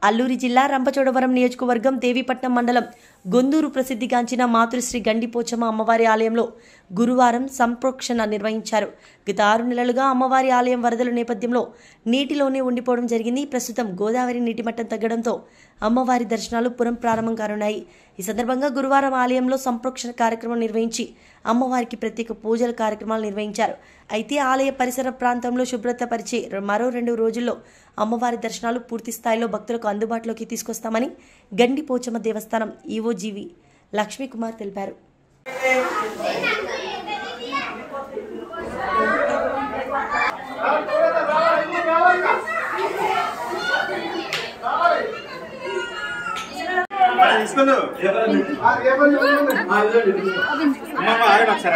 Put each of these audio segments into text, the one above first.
అల్లూరి జిల్లా రంపచోడవరం నియోజకవర్గం దేవీపట్నం మండలం గొందూరు ప్రసిద్ధిగాంచిన మాతృశ్రీ గండిపోచమ్మ అమ్మవారి ఆలయంలో గురువారం సంప్రోక్షణ నిర్వహించారు గత ఆరు నెలలుగా అమ్మవారి ఆలయం వరదల నేపథ్యంలో నీటిలోనే ఉండిపోవడం జరిగింది ప్రస్తుతం గోదావరి నీటి మట్టం తగ్గడంతో అమ్మవారి దర్శనాలు పురం ప్రారంభం కానున్నాయి ఈ సందర్భంగా గురువారం ఆలయంలో సంప్రోక్షణ కార్యక్రమం నిర్వహించి అమ్మవారికి ప్రత్యేక పూజల కార్యక్రమాలు నిర్వహించారు అయితే ఆలయ పరిసర ప్రాంతంలో శుభ్రత పరిచి మరో రెండు రోజుల్లో అమ్మవారి దర్శనాలు పూర్తి స్థాయిలో భక్తులకు అందుబాటులోకి తీసుకొస్తామని గండి పోచమ్మ దేవస్థానం ఈవోజీవి లక్ష్మీకుమార్ తెలిపారు తీసుకుందు అమ్మమ్మ ఆగండి ఒకసారి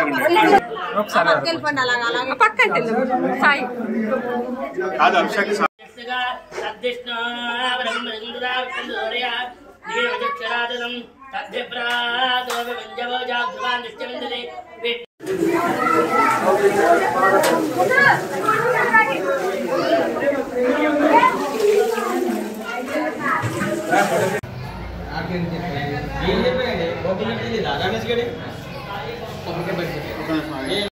ఆగండి పక్కంటే సాయి కాదు అభిషేక్ స్వామి ఏం చెప్పండి గోపి రమేష్ గడి